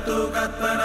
കത്തു കത്തനാ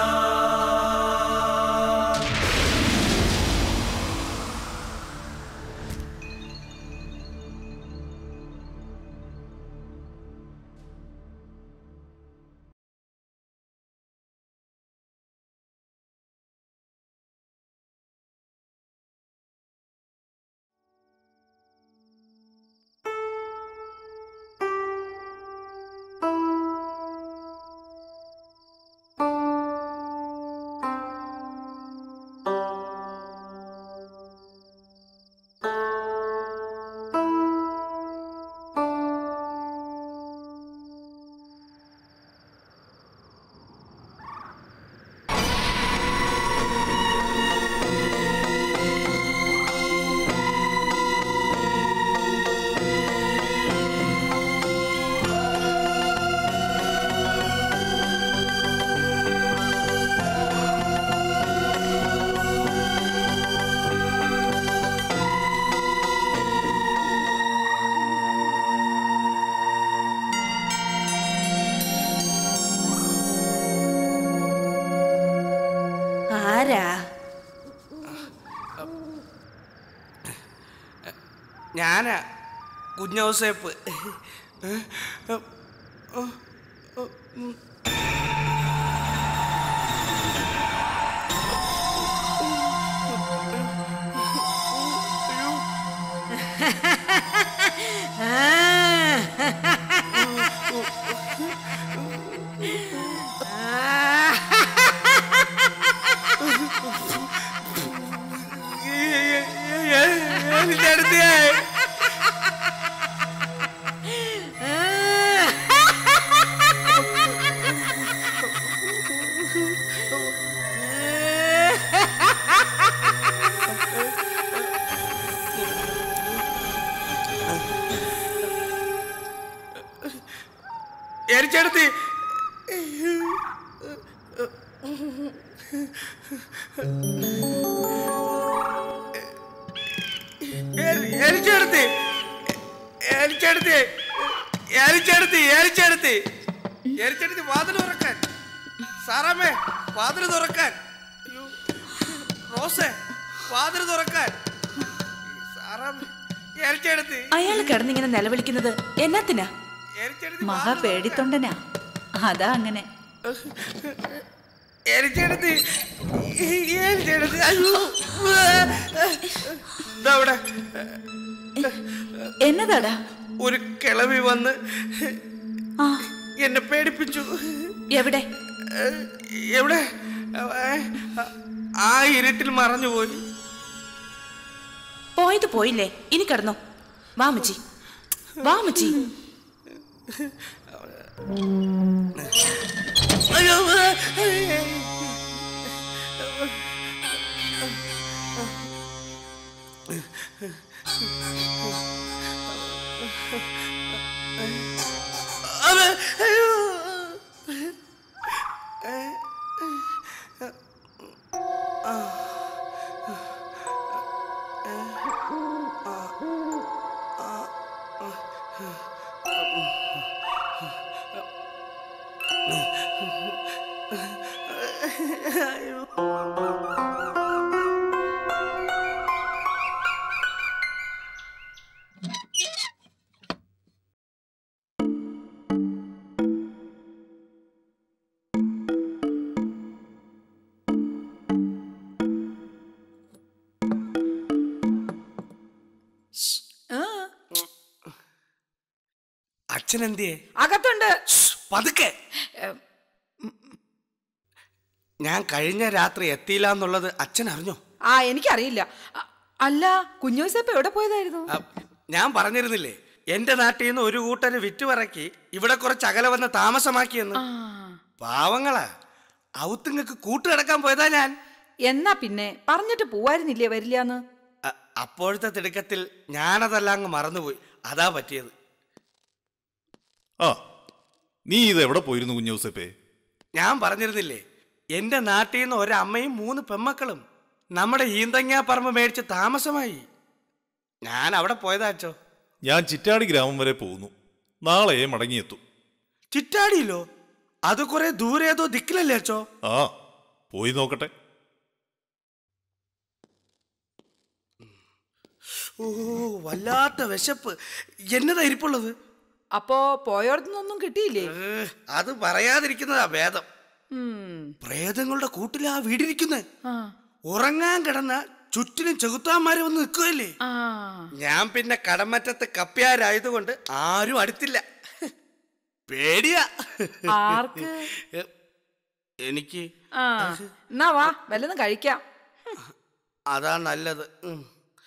ആരാ ഞാനാ കുഞ്ഞോസേപ്പ് എരിച്ചെടുത്ത് എരിച്ചെടുത്ത് എരിച്ചെടുത്ത് എരിച്ചെടുത്ത് എരിച്ചെടുത്ത് എരിച്ചെടുത്ത് വാതിൽ തുറക്കാൻ സാറാമ്മേ വാതിൽ തുറക്കാൻ അയ്യോ. റോസേ വാതിൽ തുറക്കാൻ സാറാമ്മേ എരിച്ചെടുത്ത് അയാൾ കിടന്നിങ്ങനെ നിലവിളിക്കുന്നത് എന്നാത്തിനാ എരിച്ചെടുത്ത് മഹാ പേടിത്തൊണ്ടനാ അതാ അങ്ങനെ എരിച്ചെടുത്ത് എരിച്ചെടുത്ത് അയ്യോ ഇതാ അവിടെ എന്നതാടാ ഒരു കിളവി വന്ന് ആ എന്നെ പേടിപ്പിച്ചു എവിടെ എവിടെ ആ ഇരുട്ടിൽ മറഞ്ഞുപോയി പോയത് പോയില്ലേ ഇനി കിടന്നോ വാമച്ചി വാമച്ചി അയ്യോ അത് അയ്യോ അച്ഛൻ എന്തിയെ അകത്തുണ്ട് പതുക്കെ ഞാൻ കഴിഞ്ഞ രാത്രി എത്തിയില്ല എന്നുള്ളത് അച്ഛൻ അറിഞ്ഞോ ആ എനിക്കറിയില്ല അ- അല്ല കുഞ്ഞോസപ്പ് എവിടെ പോയതായിരുന്നു അ, ഞാൻ പറഞ്ഞിരുന്നില്ലേ എന്റെ നാട്ടിൽ നിന്ന് ഒരു കൂട്ടര് വിറ്റുപറക്കി ഇവിടെ കുറച്ച് അകലെ വന്ന് താമസമാക്കിയെന്ന് ആ, പാവങ്ങളാ ഔത്തുങ്ങൾക്ക് കൂട്ടുകിടക്കാൻ പോയതാ ഞാൻ എന്നാ പിന്നെ പറഞ്ഞിട്ട് പോവായിരുന്നില്ലേ വരില്ലാന്ന് അ, അപ്പോഴത്തെ തിടുക്കത്തിൽ ഞാനതെല്ലാം അങ്ങ് മറന്നുപോയി അതാ പറ്റിയത് ആ നീ ഇത് എവിടെ പോയിരുന്നു കുഞ്ഞൂസപ്പേ ഞാൻ പറഞ്ഞിരുന്നില്ലേ എന്റെ നാട്ടിൽ നിന്ന് ഒരമ്മയും മൂന്ന് പെമ്മക്കളും നമ്മുടെ ഈന്തങ്ങാ പറമ്പ് മേടിച്ച് താമസമായി ഞാൻ അവിടെ പോയതാ അച്ചോ ഞാൻ ചിറ്റാടി ഗ്രാമം വരെ പോകുന്നു നാളെ മടങ്ങിയെത്തും ചിറ്റാടിയില്ലോ അത് കുറെ ദൂരെ ഏതോ ദിക്കിലല്ലേ അച്ചോ ആ പോയി നോക്കട്ടെ ഓ വല്ലാത്ത വിശപ്പ് എന്നതാ ഇരിപ്പുള്ളത് അപ്പോ പോയോടത്തുനിന്നൊന്നും കിട്ടിയില്ലേ ഏ, അത് പറയാതിരിക്കുന്നതാ ഭേദം ഉം. പ്രേതങ്ങളുടെ കൂട്ടിലാ വീടിരിക്കുന്നേ ആ ഉറങ്ങാൻ കിടന്ന ചുറ്റിനും ചെകുത്താന്മാര് വന്ന് നിൽക്കുമല്ലേ ആ ഞാൻ പിന്നെ കടമറ്റത്ത് കപ്പ്യാരായതുകൊണ്ട് ആരും അടുത്തില്ല പേടിയാ ആർക്ക് എ, എനിക്ക് ആ എന്നാ വാ വല്ലതും കഴിക്കാം അതാ നല്ലത് ഉം.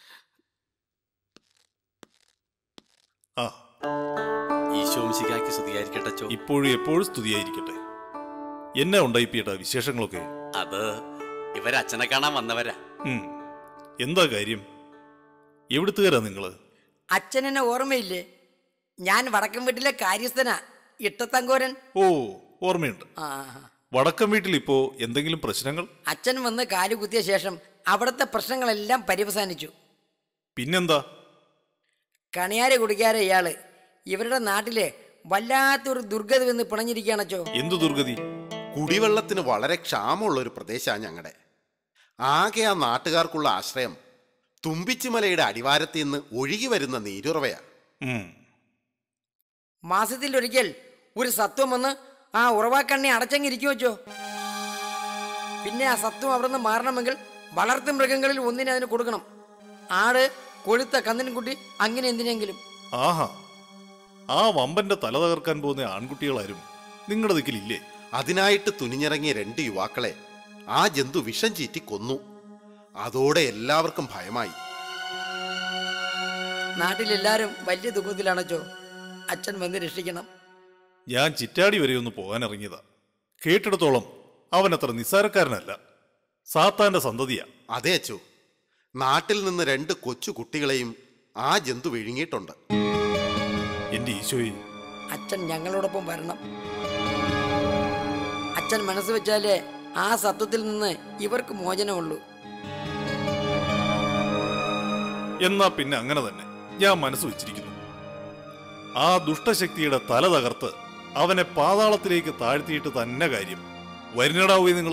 ആ ഈശോമിശികായ്ക്ക് സ്തുതിയായിരിക്കട്ടെ ചോ ഇപ്പോഴും എപ്പോഴും സ്തുതിയായിരിക്കട്ടെ എന്നെ ഉണ്ടായിപ്പിയട്ട വിശേഷങ്ങളൊക്കെ അത് ഇവരച്ഛനെ കാണാൻ വന്നവരാ ഉം. എന്താ കാര്യം എവിടുത്തുകാരാ നിങ്ങള് അച്ഛനെന്നെ ഓർമ്മയില്ലേ ഞാൻ വടക്കൻ വീട്ടിലെ കാര്യസ്ഥനാ ഇട്ടത്തങ്കോരൻ ഓ ഓർമ്മയുണ്ട് ആ വടക്കം വീട്ടിൽ ഇപ്പോ എന്തെങ്കിലും പ്രശ്നങ്ങൾ അച്ഛൻ വന്ന് കാലു കുത്തിയ ശേഷം അവിടുത്തെ പ്രശ്നങ്ങളെല്ലാം പര്യവസാനിച്ചു പിന്നെന്താ കണിയാരെ കുടിക്കാരെ ഇയാള് ഇവരുടെ നാട്ടിലെ വല്ലാത്തൊരു ദുർഗതി വന്ന് പിണഞ്ഞിരിക്കുകയാണച്ചോ എന്തു ദുർഗതി കുടിവെള്ളത്തിന് വളരെ ക്ഷാമമുള്ള ഒരു പ്രദേശമാണ് ഞങ്ങളുടെ ആകെ ആ നാട്ടുകാർക്കുള്ള ആശ്രയം തുമ്പിച്ചുമലയുടെ അടിവാരത്തിൽ നിന്ന് ഒഴുകി വരുന്ന നീരുറവയാ ഉം. മാസത്തിൽ ഒരിക്കൽ ഒരു സത്വം വന്ന് ആ ഉറവാക്കണ്ണി അടച്ചങ്ങിരിക്കും വെച്ചോ പിന്നെ ആ സത്വം അവിടെ നിന്ന് മാറണമെങ്കിൽ വളർത്തു മൃഗങ്ങളിൽ ഒന്നിനെ അതിന് കൊടുക്കണം ആട് കൊഴുത്ത കന്നിൻകുട്ടി അങ്ങനെ എന്തിനെങ്കിലും ആഹാ ആ വമ്പന്റെ തല തകർക്കാൻ പോകുന്ന ആൺകുട്ടികളാരും നിങ്ങളുടെ ദിക്കിലില്ലേ അതിനായിട്ട് തുനിഞ്ഞിറങ്ങിയ രണ്ട് യുവാക്കളെ ആ ജന്തു വിഷം ചീറ്റി കൊന്നു അതോടെ എല്ലാവർക്കും ഭയമായി നാട്ടിലെല്ലാരും വലിയ ദുഃഖത്തിലാണച്ചോ അച്ഛൻ വന്ന് രക്ഷിക്കണം ഞാൻ ചിറ്റാടി വരെ ഒന്ന് പോകാൻ ഇറങ്ങിയതാ കേട്ടിടത്തോളം അവൻ അത്ര നിസ്സാരക്കാരനല്ല സാത്താന്റെ സന്തതിയാ അതേ അച്ചു നാട്ടിൽ നിന്ന് രണ്ട് കൊച്ചു കുട്ടികളെയും ആ ജന്തു വിഴുങ്ങിയിട്ടുണ്ട് എന്റെ ഈശോയെ അച്ഛൻ ഞങ്ങളോടൊപ്പം വരണം അച്ഛൻ മനസ്സ് വെച്ചാലേ ആ സത്വത്തിൽ നിന്ന് ഇവർക്ക് മോചനമുള്ളൂ എന്നാ പിന്നെ അങ്ങനെ തന്നെ ഞാൻ മനസ്സ് വെച്ചിരിക്കുന്നു ആ ദുഷ്ടശക്തിയുടെ തല തകർത്ത് അവനെ പാതാളത്തിലേക്ക് താഴ്ത്തിയിട്ട് തന്നെ കാര്യം വരുന്നടാവേ നിങ്ങള്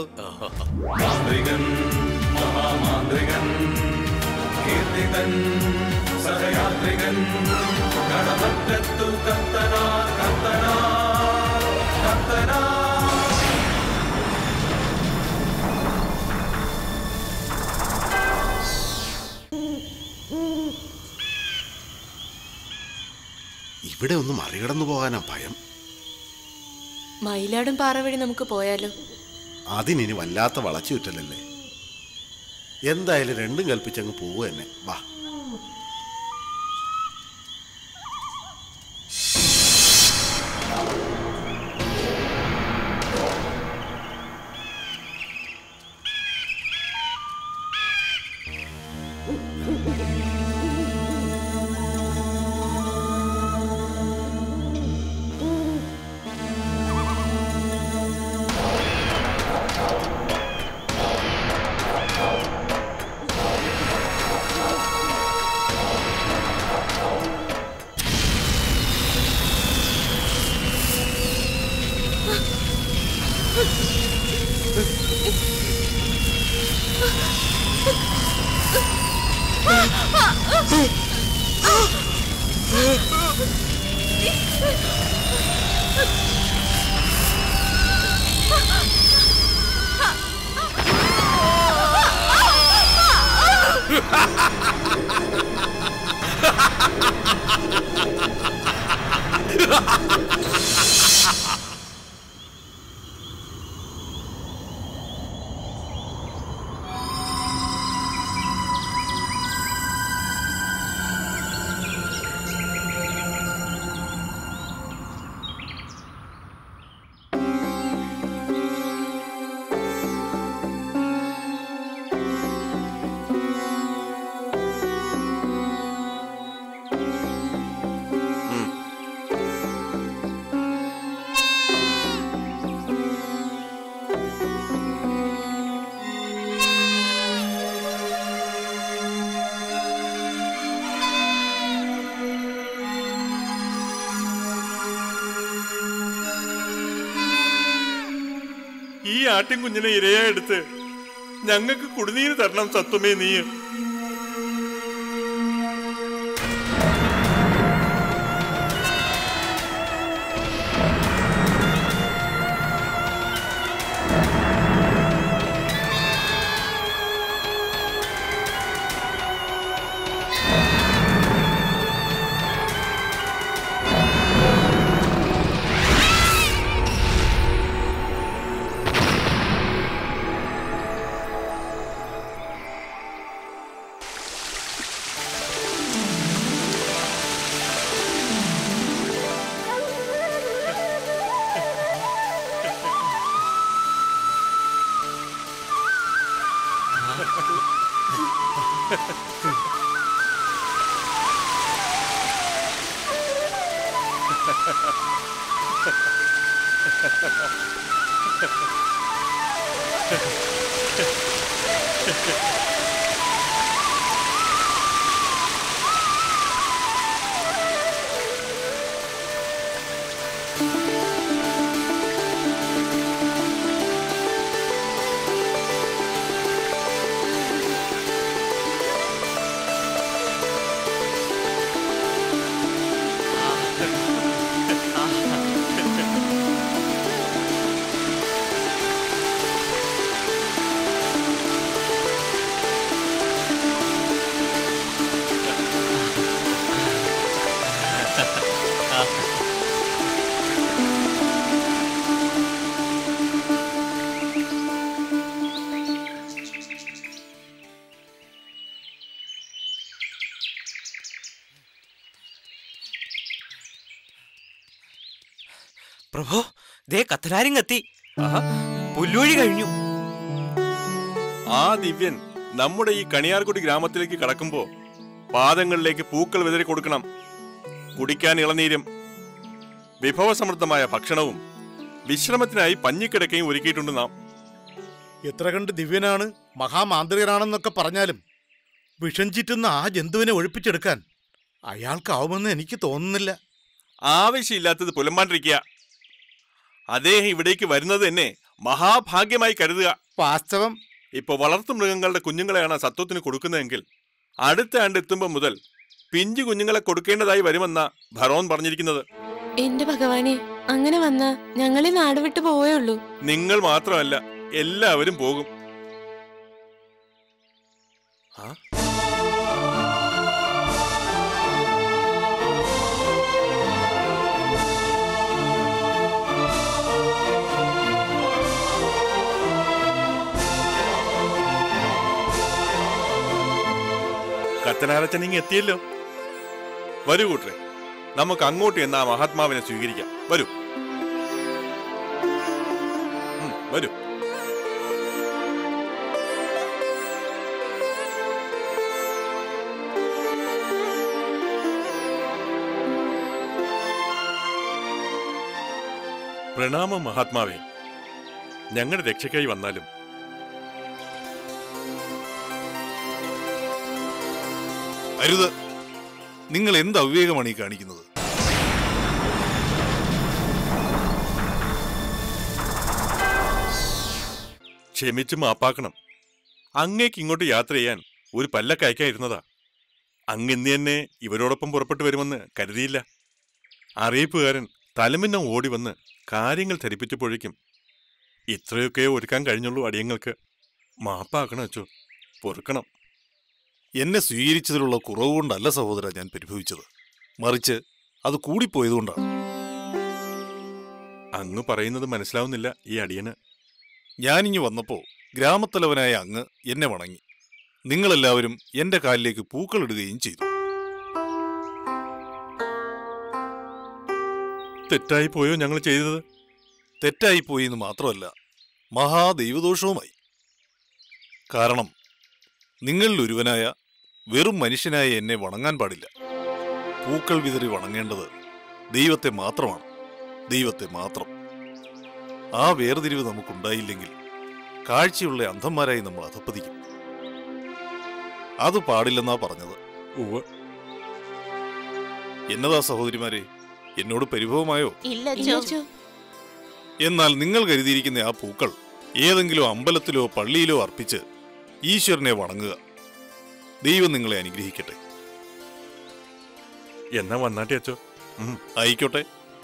ഇവിടെ ഒന്ന് മറികടന്നു പോകാനാ ഭയം മയിലാടും പാറ വഴി നമുക്ക് പോയാലോ അതിനി വല്ലാത്ത വളച്ചുവിറ്റലല്ലേ എന്തായാലും രണ്ടും കൽപ്പിച്ചങ്ങ് പോവുക തന്നെ വാ ഈ ആട്ടിൻകുഞ്ഞിനെ ഇരയായെടുത്ത് ഞങ്ങൾക്ക് കുടിനീര് തരണം സത്വമേ നീ പ്രഭു ദേ കത്തനാരും കത്തി ആഹാ, പുല്ലുവഴി കഴിഞ്ഞു ആ ദിവ്യൻ നമ്മുടെ ഈ കണിയാർകുടി ഗ്രാമത്തിലേക്ക് കടക്കുമ്പോ പാദങ്ങളിലേക്ക് പൂക്കൾ വിതറി കൊടുക്കണം കുടിക്കാൻ ഇളനീരും വിഭവസമൃദ്ധമായ ഭക്ഷണവും വിശ്രമത്തിനായി പഞ്ഞിക്കിടക്കയും ഒരുക്കിയിട്ടുണ്ട് നാം എത്ര കണ്ട് ദിവ്യനാണ് മഹാമാന്ത്രികനാണെന്നൊക്കെ പറഞ്ഞാലും വിഷം ചീറ്റുന്ന ആ ജന്തുവിനെ ഒഴിപ്പിച്ചെടുക്കാൻ അയാൾക്കാവുമെന്ന് എനിക്ക് തോന്നുന്നില്ല ആവശ്യമില്ലാത്തത് പുലമ്പാണ്ടിരിക്കുക അദ്ദേഹം ഇവിടേക്ക് വരുന്നത് തന്നെ മഹാഭാഗ്യമായി കരുതുക വാസ്തവം ഇപ്പൊ വളർത്തു മൃഗങ്ങളുടെ കുഞ്ഞുങ്ങളെയാണ് സത്വത്തിന് കൊടുക്കുന്നതെങ്കിൽ അടുത്ത ആണ്ട് എത്തുമ്പോൾ മുതൽ പിഞ്ചു കുഞ്ഞുങ്ങളെ കൊടുക്കേണ്ടതായി വരുമെന്ന ഭറോൻ പറഞ്ഞിരിക്കുന്നത് എന്റെ ഭഗവാനെ അങ്ങനെ വന്ന ഞങ്ങളീ നാട് വിട്ടു പോവേ ഉള്ളൂ നിങ്ങൾ മാത്രമല്ല എല്ലാവരും പോകും ആ? കത്തനാരച്ചൻ ഇങ്ങ് എത്തിയല്ലോ വരൂ കൂട്ടരെ നമുക്ക് അങ്ങോട്ട് എന്ന ആ മഹാത്മാവിനെ സ്വീകരിക്കാം വരൂ ഉം, വരൂ പ്രണാമം മഹാത്മാവേ ഞങ്ങളുടെ രക്ഷയ്ക്കായി വന്നാലും അരുത് നിങ്ങൾ എന്ത് അവിവേകമാണ് ഈ കാണിക്കുന്നത് ക്ഷമിച്ച് മാപ്പാക്കണം അങ്ങേക്ക് ഇങ്ങോട്ട് യാത്ര ചെയ്യാൻ ഒരു പല്ലക്ക് അയക്കായിരുന്നതാ അങ്ങ് ഇന്ന് തന്നെ ഇവരോടൊപ്പം പുറപ്പെട്ടു വരുമെന്ന് കരുതിയില്ല അറിയിപ്പുകാരൻ തലമിന്നം ഓടി വന്ന് കാര്യങ്ങൾ ധരിപ്പിച്ചപ്പോഴേക്കും ഇത്രയൊക്കെ ഒരുക്കാൻ കഴിഞ്ഞുള്ളൂ അടിയങ്ങൾക്ക് മാപ്പാക്കണം അച്ചോ പൊറുക്കണം എന്നെ സ്വീകരിച്ചതിലുള്ള കുറവ് കൊണ്ടല്ല സഹോദര ഞാൻ പരിഭവിച്ചത് മറിച്ച് അത് കൂടിപ്പോയതുകൊണ്ടാണ് അങ്ങ് പറയുന്നത് മനസ്സിലാവുന്നില്ല ഈ അടിയന് ഞാനിങ്ങി വന്നപ്പോ ഗ്രാമത്തലവനായ അങ്ങ് എന്നെ വണങ്ങി നിങ്ങളെല്ലാവരും എന്റെ കാലിലേക്ക് പൂക്കളിടുകയും ചെയ്തു തെറ്റായി പോയോ ഞങ്ങൾ ചെയ്തത് തെറ്റായിപ്പോയി എന്ന് മാത്രമല്ല മഹാദൈവദോഷവുമായി കാരണം നിങ്ങളിൽ ഒരുവനായ വെറും മനുഷ്യനായ എന്നെ വണങ്ങാൻ പാടില്ല പൂക്കൾ വിതറി വണങ്ങേണ്ടത് ദൈവത്തെ മാത്രമാണ് ദൈവത്തെ മാത്രം ആ വേർതിരിവ് നമുക്കുണ്ടായില്ലെങ്കിൽ കാഴ്ചയുള്ള അന്ധന്മാരായി നമ്മൾ അധപ്പതിക്കും അത് പാടില്ലെന്നാ പറഞ്ഞത് ഉവ്വ് എന്നതാ സഹോദരിമാരെ എന്നോട് പരിഭവമായോ ഇല്ല അച്ചോ എന്നാൽ നിങ്ങൾ കരുതിയിരിക്കുന്ന ആ പൂക്കൾ ഏതെങ്കിലും അമ്പലത്തിലോ പള്ളിയിലോ അർപ്പിച്ച് ഈശ്വരനെ വണങ്ങുക ദൈവം നിങ്ങളെ അനുഗ്രഹിക്കട്ടെ എന്നാ വന്നാട്ടെ അച്ചോ ഉം. ആയിക്കോട്ടെ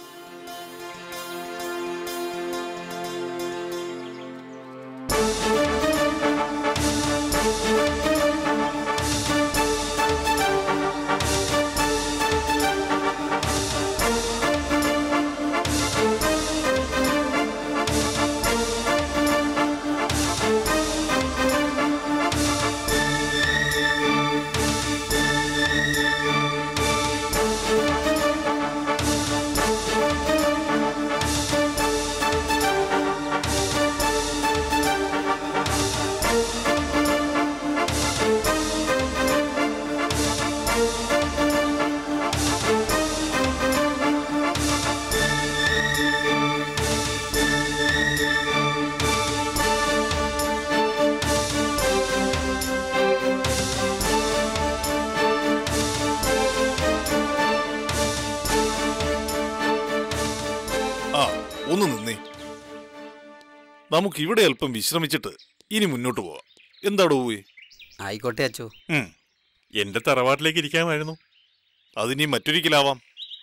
ആ ഒന്ന് നിന്നേ നമുക്ക് ഇവിടെ അല്പം വിശ്രമിച്ചിട്ട് ഇനി മുന്നോട്ട് പോവാം എന്താടോ പോയി ആയിക്കോട്ടെ അച്ചോ എന്റെ തറവാട്ടിലേക്ക് ഇരിക്കാമായിരുന്നു അതിനി മറ്റൊരിക്കലാവാം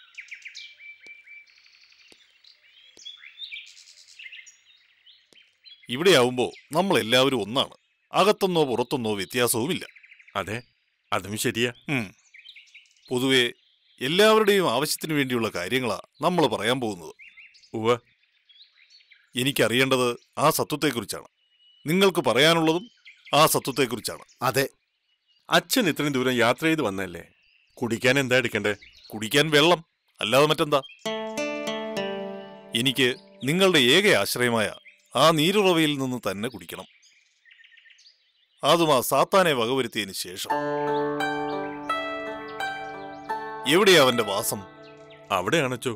ഇവിടെയാവുമ്പോ നമ്മൾ എല്ലാവരും ഒന്നാണ് അകത്തൊന്നോ പുറത്തൊന്നോ വ്യത്യാസവുമില്ല അതെ അതും ശരിയാ ഉം. പൊതുവെ എല്ലാവരുടെയും ആവശ്യത്തിന് വേണ്ടിയുള്ള കാര്യങ്ങളാ നമ്മൾ പറയാൻ പോകുന്നത് ഉവ്വ എനിക്കറിയേണ്ടത് ആ സത്വത്തെക്കുറിച്ചാണ് നിങ്ങൾക്ക് പറയാനുള്ളതും ആ സത്വത്തെക്കുറിച്ചാണ് അതെ അച്ഛൻ ഇത്രയും ദൂരം യാത്ര ചെയ്ത് വന്നല്ലേ കുടിക്കാൻ എന്താ എടുക്കണ്ടേ കുടിക്കാൻ വെള്ളം അല്ലാതെ മറ്റെന്താ എനിക്ക് നിങ്ങളുടെ ഏക ആശ്രയമായ ആ നീരുറവയിൽ നിന്ന് തന്നെ കുടിക്കണം അതും ആ സാത്താനെ വകവരുത്തിയതിന് ശേഷം എവിടെയാ അവന്റെ വാസം അവിടെയാണച്ചോ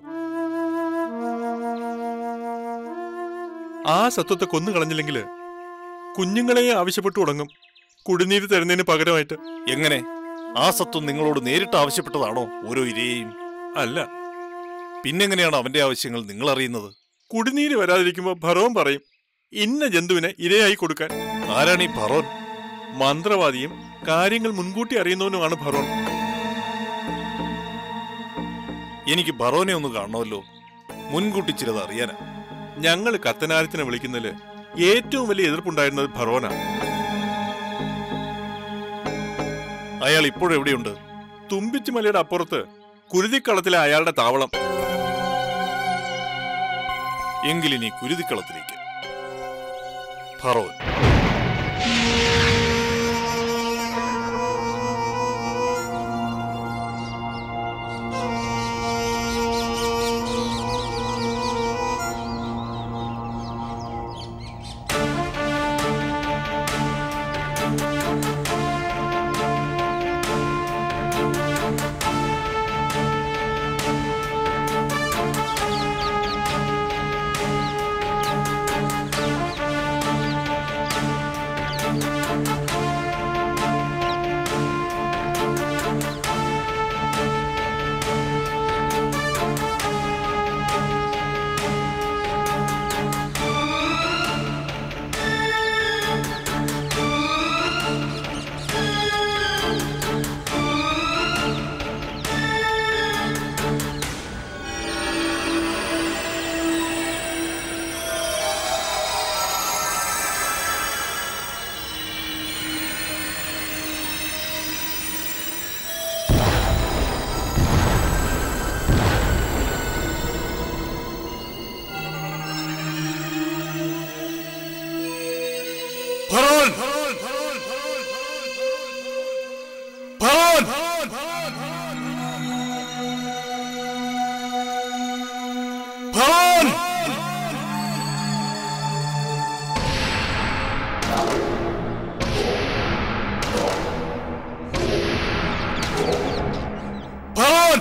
ആ സത്വത്തെ കൊന്നു കളഞ്ഞില്ലെങ്കില് കുഞ്ഞുങ്ങളെ ആവശ്യപ്പെട്ടു തുടങ്ങും കുടിനീര് തരുന്നതിന് പകരമായിട്ട് എങ്ങനെ ആ സത്വം നിങ്ങളോട് നേരിട്ട് ആവശ്യപ്പെട്ടതാണോ ഓരോ ഇരയെയും അല്ല പിന്നെങ്ങനെയാണ് അവന്റെ ആവശ്യങ്ങൾ നിങ്ങൾ അറിയുന്നത് കുടിനീര് വരാതിരിക്കുമ്പോ ഭരവും പറയും ഇന്ന ജന്തുവിനെ ഇരയായി കൊടുക്കാൻ ആരാണ് ഈ ഫറോൻ മന്ത്രവാദിയും കാര്യങ്ങൾ മുൻകൂട്ടി അറിയുന്നവനുമാണ് ഭരോൺ എനിക്ക് ബറോനെ ഒന്ന് കാണണമല്ലോ മുൻകൂട്ടി ചിലത് അറിയാനാ ഞങ്ങൾ കത്തനാരത്തിനെ വിളിക്കുന്നതില് ഏറ്റവും വലിയ എതിർപ്പുണ്ടായിരുന്നത് ഭറോന അയാൾ ഇപ്പോഴെവിടെയുണ്ട് തുമ്പിച്ചുമലയുടെ അപ്പുറത്ത് കുരുതിക്കളത്തിലെ അയാളുടെ താവളം എങ്കിലിനി കുരുതിക്കളത്തിലേക്ക് ഫറോൻ ഫറോൻ ഫറോൻ ഫറോൻ ഫറോൻ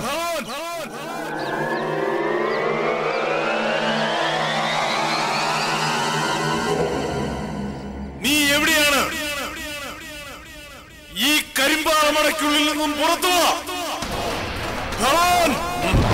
നീ എവിടെയാണ് ഈ കരിമ്പാറമടയ്ക്കുള്ളിൽ നിന്നും പുറത്തു വാ ഫറോൻ